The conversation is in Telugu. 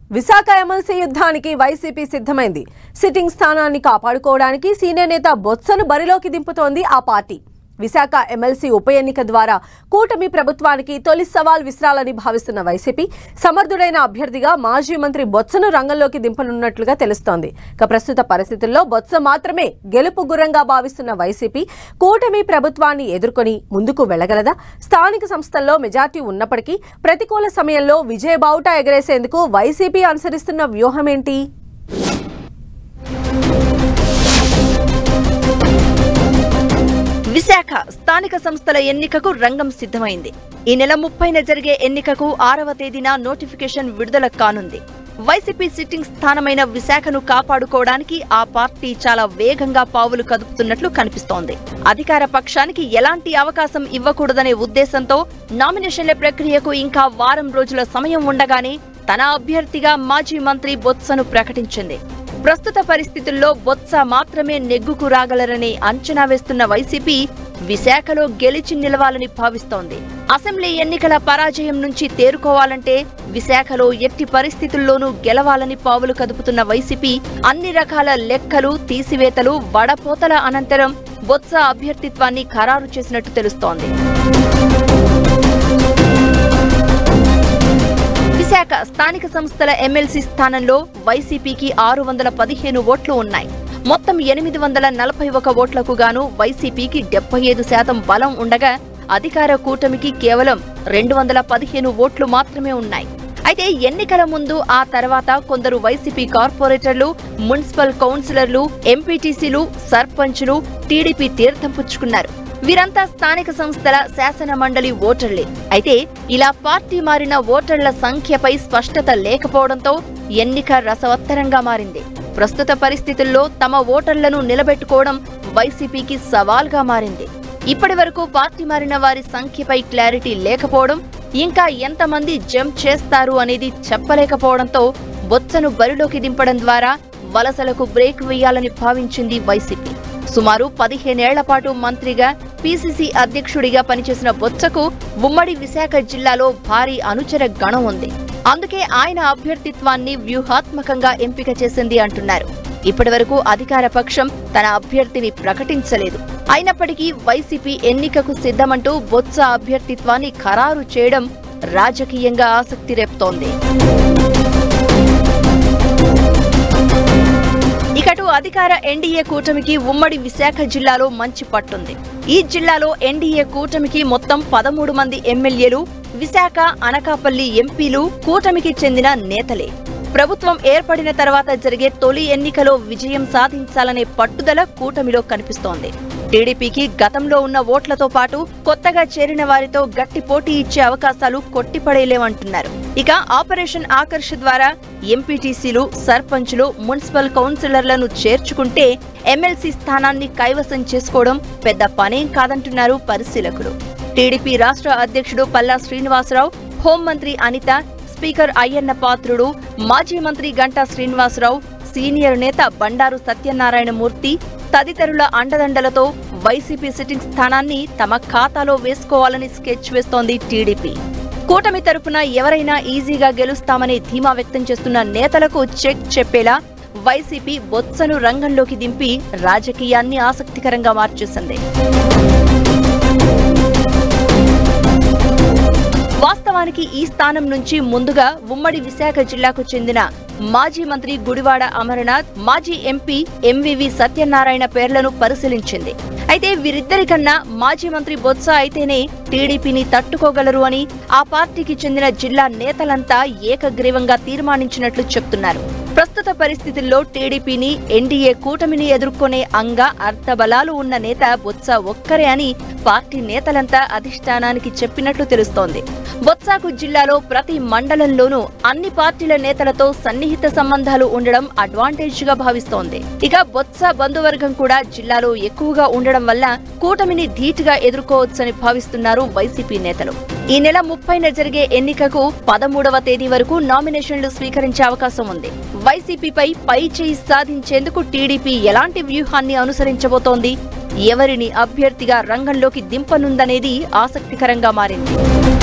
విశాఖ ఎమ్మెల్సీ యుద్ధానికి వైసీపీ సిద్ధమైంది సిట్టింగ్ స్థానాన్ని కాపాడుకోవడానికి సీనియర్ నేత బొత్సను బరిలోకి దింపుతోంది ఆ పార్టీ విశాఖ ఎమ్మెల్సీ ఉప ఎన్నిక ద్వారా కూటమి ప్రభుత్వానికి తొలి సవాల్ విసిరాలని భావిస్తున్న వైసీపీ సమర్థుడైన అభ్యర్థిగా మాజీ మంత్రి బొత్సను రంగంలోకి దింపనున్నట్లుగా తెలుస్తోంది ఇక ప్రస్తుత పరిస్థితుల్లో బొత్స మాత్రమే గెలుపు గుర్రంగా భావిస్తున్న వైసీపీ కూటమి ప్రభుత్వాన్ని ఎదుర్కొని ముందుకు వెళ్లగలదా స్థానిక సంస్థల్లో మెజార్టీ ఉన్నప్పటికీ ప్రతికూల సమయంలో విజయబావుట ఎగరేసేందుకు వైసీపీ అనుసరిస్తున్న వ్యూహమేంటి విశాఖ స్థానిక సంస్థల ఎన్నికకు రంగం సిద్ధమైంది ఈ నెల ముప్పైన జరిగే ఎన్నికకు ఆరవ తేదీన నోటిఫికేషన్ విడుదల కానుంది వైసీపీ సిట్టింగ్ స్థానమైన విశాఖను కాపాడుకోవడానికి ఆ పార్టీ చాలా వేగంగా పావులు కదుపుతున్నట్లు కనిపిస్తోంది అధికార పక్షానికి ఎలాంటి అవకాశం ఇవ్వకూడదనే ఉద్దేశంతో నామినేషన్ల ప్రక్రియకు ఇంకా వారం రోజుల సమయం ఉండగానే తన అభ్యర్థిగా మాజీ మంత్రి బొత్సను ప్రకటించింది ప్రస్తుత పరిస్థితుల్లో బొత్స మాత్రమే నెగ్గుకు రాగలరని అంచనా వేస్తున్న వైసీపీ విశాఖలో గెలిచి నిలవాలని భావిస్తోంది అసెంబ్లీ ఎన్నికల పరాజయం నుంచి తేరుకోవాలంటే విశాఖలో ఎట్టి పరిస్థితుల్లోనూ గెలవాలని పావులు కదుపుతున్న వైసీపీ అన్ని రకాల లెక్కలు తీసివేతలు వడపోతల అనంతరం బొత్స అభ్యర్థిత్వాన్ని ఖరారు చేసినట్టు తెలుస్తోంది విశాఖ స్థానిక సంస్థల ఎమ్మెల్సీ స్థానంలో వైసీపీకి ఆరు వందల పదిహేను ఓట్లు ఉన్నాయి మొత్తం ఎనిమిది వందల నలభై ఒక ఓట్లకు గాను వైసీపీకి డెబ్బై ఐదు శాతం బలం ఉండగా అధికార కూటమికి కేవలం రెండు వందల పదిహేను ఓట్లు మాత్రమే ఉన్నాయి అయితే ఎన్నికల ముందు ఆ తర్వాత కొందరు వైసీపీ కార్పొరేటర్లు మున్సిపల్ కౌన్సిలర్లు ఎంపీటీసీలు సర్పంచులు టీడీపీ తీర్థం పుచ్చుకున్నారు వీరంతా స్థానిక సంస్థల శాసన మండలి ఓటర్లే అయితే ఇలా పార్టీ మారిన ఓటర్ల సంఖ్యపై స్పష్టత లేకపోవడంతో ఎన్నిక రసవత్తరంగా మారింది ప్రస్తుత పరిస్థితుల్లో తమ ఓటర్లను నిలబెట్టుకోవడం వైసీపీకి సవాల్గా మారింది ఇప్పటి వరకు పార్టీ మారిన వారి సంఖ్యపై క్లారిటీ లేకపోవడం ఇంకా ఎంతమంది జంప్ చేస్తారు అనేది చెప్పలేకపోవడంతో బొత్సను బరిలోకి దింపడం ద్వారా వలసలకు బ్రేక్ వేయాలని భావించింది వైసీపీ సుమారు పదిహేనేళ్ల పాటు మంత్రిగా పీసీసీ అధ్యక్షుడిగా పనిచేసిన బొత్సకు ఉమ్మడి విశాఖ జిల్లాలో భారీ అనుచర గణం ఉంది అందుకే ఆయన అభ్యర్థిత్వాన్ని వ్యూహాత్మకంగా ఎంపిక చేసింది అంటున్నారు ఇప్పటివరకు అధికార పక్షం తన అభ్యర్థిని ప్రకటించలేదు అయినప్పటికీ వైసీపీ ఎన్నికకు సిద్ధమంటూ బొత్స అభ్యర్థిత్వాన్ని ఖరారు చేయడం రాజకీయంగా ఆసక్తి రేపుతోంది ఇకటు అధికార ఎన్డీఏ కూటమికి ఉమ్మడి విశాఖ జిల్లాలో మంచి పట్టుంది ఈ జిల్లాలో ఎన్డీఏ కూటమికి మొత్తం పదమూడు మంది ఎమ్మెల్యేలు విశాఖ అనకాపల్లి ఎంపీలు కూటమికి చెందిన నేతలే ప్రభుత్వం ఏర్పడిన తర్వాత జరిగే తొలి ఎన్నికలో విజయం సాధించాలనే పట్టుదల కూటమిలో కనిపిస్తోంది టీడీపీకి గతంలో ఉన్న ఓట్లతో పాటు కొత్తగా చేరిన వారితో గట్టి పోటీ ఇచ్చే అవకాశాలు కొట్టిపడేలేమంటున్నారు ఇక ఆపరేషన్ ఆకర్ష్ ద్వారా ఎంపీటీసీలు సర్పంచులు మున్సిపల్ కౌన్సిలర్లను చేర్చుకుంటే ఎమ్మెల్సీ స్థానాన్ని కైవసం చేసుకోవడం పెద్ద పనేం కాదంటున్నారు పరిశీలకులు టీడీపీ రాష్ట్ర అధ్యక్షుడు పల్లా శ్రీనివాసరావు హోంమంత్రి అనిత స్పీకర్ అయ్యన్న పాత్రుడు మాజీ మంత్రి గంటా శ్రీనివాసరావు సీనియర్ నేత బండారు సత్యనారాయణ మూర్తి తదితరుల అండదండలతో వైసీపీ సిట్టింగ్ స్థానాన్ని తమ ఖాతాలో వేసుకోవాలని స్కెచ్ వేస్తోంది టీడీపీ కూటమి తరపున ఎవరైనా ఈజీగా గెలుస్తామని ధీమా వ్యక్తం చేస్తున్న నేతలకు చెక్ చెప్పేలా వైసీపీ బొత్సను రంగంలోకి దింపి రాజకీయాన్ని ఆసక్తికరంగా మార్చేసింది వాస్తవానికి ఈ స్థానం నుంచి ముందుగా ఉమ్మడి విశాఖ జిల్లాకు చెందిన మాజీ మంత్రి గుడివాడ అమరనాథ్ మాజీ ఎంపీ ఎంవివి సత్యనారాయణ పేర్లను పరిశీలించింది అయితే వీరిద్దరికన్నా మాజీ మంత్రి బొత్స అయితేనే టీడీపీని తట్టుకోగలరు అని ఆ పార్టీకి చెందిన జిల్లా నేతలంతా ఏకగ్రీవంగా తీర్మానించినట్లు చెప్తున్నారు ప్రస్తుత పరిస్థితుల్లో టీడీపీని ఎన్డీఏ కూటమిని ఎదుర్కొనే అంగ అర్థబలాలు ఉన్న నేత బొత్స ఒక్కరే అని పార్టీ నేతలంతా అధిష్టానానికి చెప్పినట్లు తెలుస్తోంది బొత్సాకు జిల్లాలో ప్రతి మండలంలోనూ అన్ని పార్టీల నేతలతో సన్నిహిత సంబంధాలు ఉండడం అడ్వాంటేజ్ గా భావిస్తోంది ఇక బొత్స బంధువర్గం కూడా జిల్లాలో ఎక్కువగా ఉండడం వల్ల కూటమిని ధీటుగా ఎదుర్కోవచ్చని భావిస్తున్నారు వైసీపీ నేతలు ఈ నెల ముప్పైన జరిగే ఎన్నికకు పదమూడవ తేదీ వరకు నామినేషన్లు స్వీకరించే అవకాశం ఉంది వైసీపీపై పై చేయి సాధించేందుకు టీడీపీ ఎలాంటి వ్యూహాన్ని అనుసరించబోతోంది ఎవరిని అభ్యర్థిగా రంగంలోకి దింపనుందనేది ఆసక్తికరంగా మారింది